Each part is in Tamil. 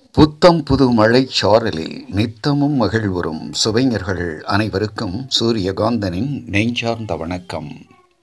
புத்தம் புது மழைச் சாரலில் நித்தமும் மகிழ்வுறும் சுவைஞர்கள் அனைவருக்கும் சூரியகாந்தனின் நெஞ்சார்ந்த வணக்கம்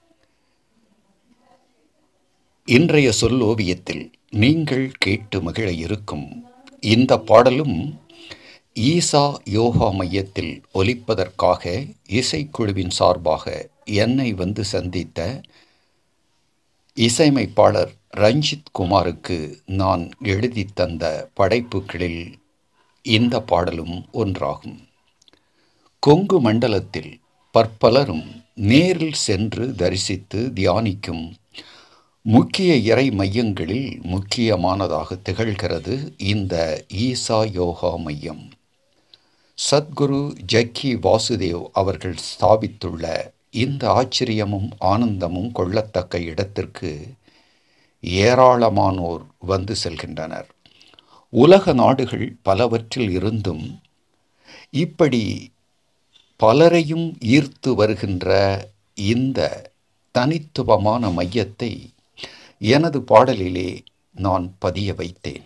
இன்றைய சொல்லோவியத்தில் நீங்கள் கேட்டு மகிழ இருக்கும் இந்த பாடலும் ஈசா யோகா மையத்தில் ஒலிப்பதற்காக இசைக்குழுவின் சார்பாக என்னை வந்து சந்தித்த இசையமைப்பாளர் ரஞ்சித் குமாருக்கு நான் எழுதி தந்த படைப்புகளில் இந்த பாடலும் ஒன்றாகும் கொங்கு மண்டலத்தில் பற்பலரும் நேரில் சென்று தரிசித்து தியானிக்கும் முக்கிய இறை மையங்களில் முக்கியமானதாக திகழ்கிறது இந்த ஈசா யோகா மையம் சத்குரு ஜக்கி வாசுதேவ் அவர்கள் ஸ்தாபித்துள்ள இந்த ஆச்சரியமும் ஆனந்தமும் கொள்ளத்தக்க இடத்திற்கு ஏராளமானோர் வந்து செல்கின்றனர் உலக நாடுகள் பலவற்றில் இருந்தும் இப்படி பலரையும் ஈர்த்து வருகின்ற இந்த தனித்துவமான மையத்தை எனது பாடலிலே நான் பதிய வைத்தேன்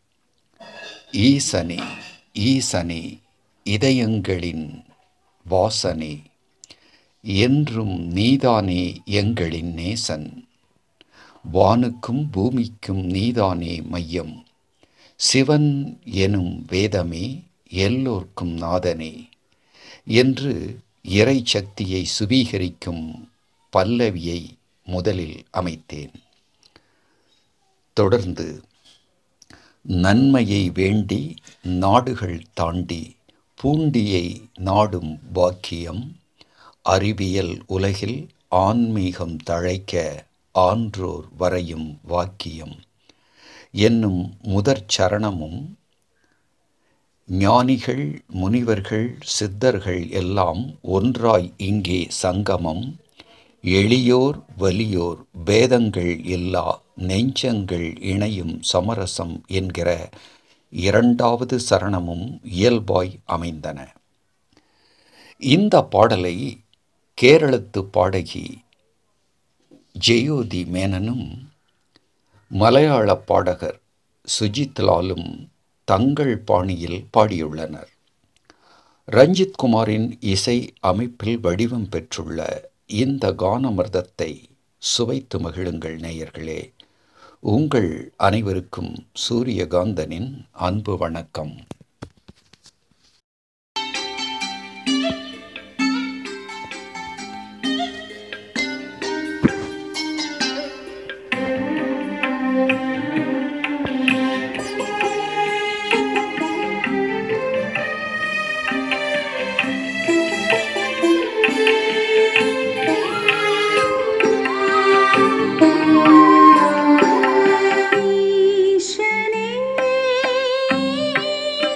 ஈசனே ஈசனே இதயங்களின் வாசனே என்றும் நீதானே எங்களின் நேசன் வானுக்கும் பூமிக்கும் நீதானே மையம் சிவன் எனும் வேதமே எல்லோர்க்கும் நாதனே என்று இறை சக்தியை சுவீகரிக்கும் பல்லவியை முதலில் அமைத்தேன் தொடர்ந்து நன்மையை வேண்டி நாடுகள் தாண்டி பூண்டியை நாடும் பாக்கியம் அறிவியல் உலகில் ஆன்மீகம் தழைக்க ஆன்றோர் வரையும் வாக்கியம் என்னும் முதற் சரணமும் ஞானிகள் முனிவர்கள் சித்தர்கள் எல்லாம் ஒன்றாய் இங்கே சங்கமம் எளியோர் வலியோர் பேதங்கள் இல்லா நெஞ்சங்கள் இணையும் சமரசம் என்கிற இரண்டாவது சரணமும் இயல்பாய் அமைந்தன இந்த பாடலை கேரளத்து பாடகி ஜெயோதி மேனனும் மலையாள பாடகர் சுஜித்லாலும் தங்கள் பாணியில் பாடியுள்ளனர் ரஞ்சித் குமாரின் இசை அமைப்பில் வடிவம் பெற்றுள்ள இந்த கானமிர்தத்தை சுவைத்து மகிழுங்கள் நேயர்களே உங்கள் அனைவருக்கும் சூரியகாந்தனின் அன்பு வணக்கம் ஈசனே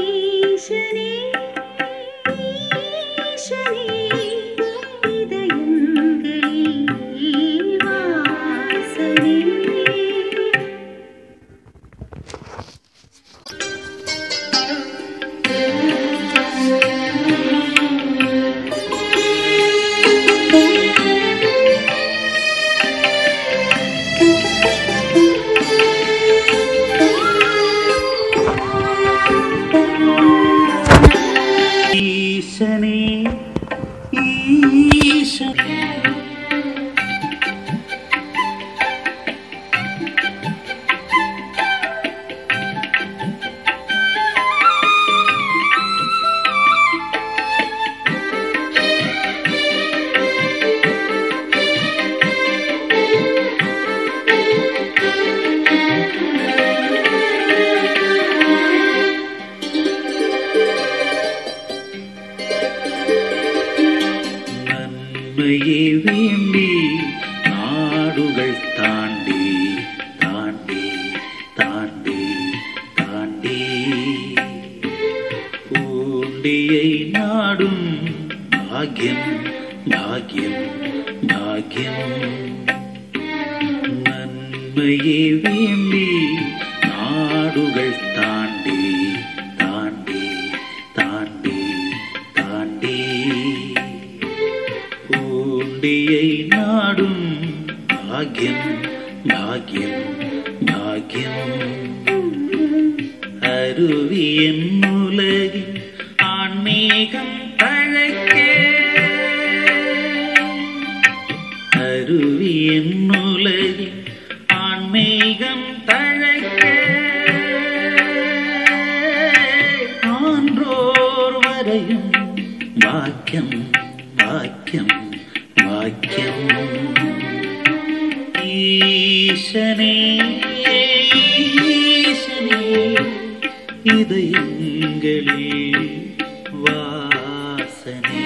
ஈசனே ஈசனே இதயங்களில் வாசனே ஈசனே ஈசனே நன்மையே வேண்டி நாடுகள் தாண்டி தாண்டி தாண்டி தாண்டி பூண்டியை நாடும் பாக்யம் பாக்யம் பாக்யம் நன்மையே வேண்டி நாடுகள் தாண்டி தாண்டி தாண்டி தாண்டி பூண்டியை நாடும் பாக்யம் பாக்யம் பாக்யம் அருவியின் உலகில் ஆன்மீகம் தழைக்க அருவியின் உலகில் ஆன்மீகம் தழைக்க ஆன்றோர் வரையும் வாக்கியம் வாக்கியம் வாக்கியம் ஈசனே ஈசனே இதயங்களில் வாசனே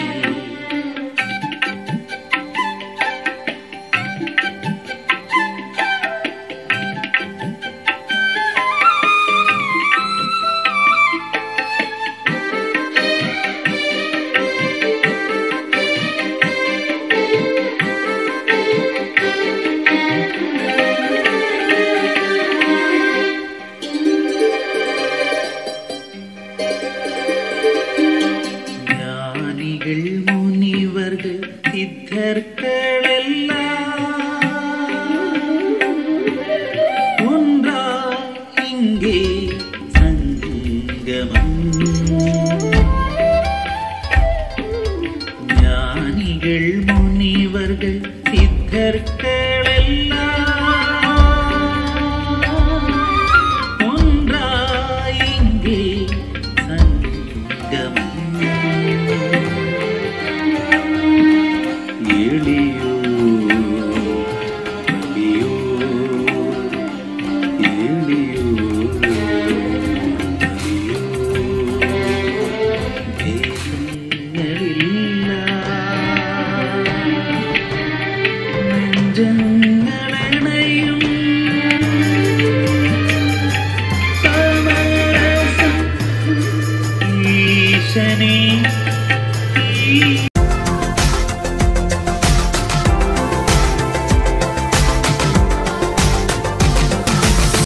ஞானிகள் முனிவர்கள் சித்தர்கள் எல்லாம் ஒன்றா இங்கே சங்கமம் ஞானிகள் முனிவர்கள் சித்தர்கள் எல்லாம் ஒன்றா இங்கே சங்கமம் எளியோ எளியோ எளியோ நெஞ்சங்களனையும் சமரசம் ஈசனே ஈசனே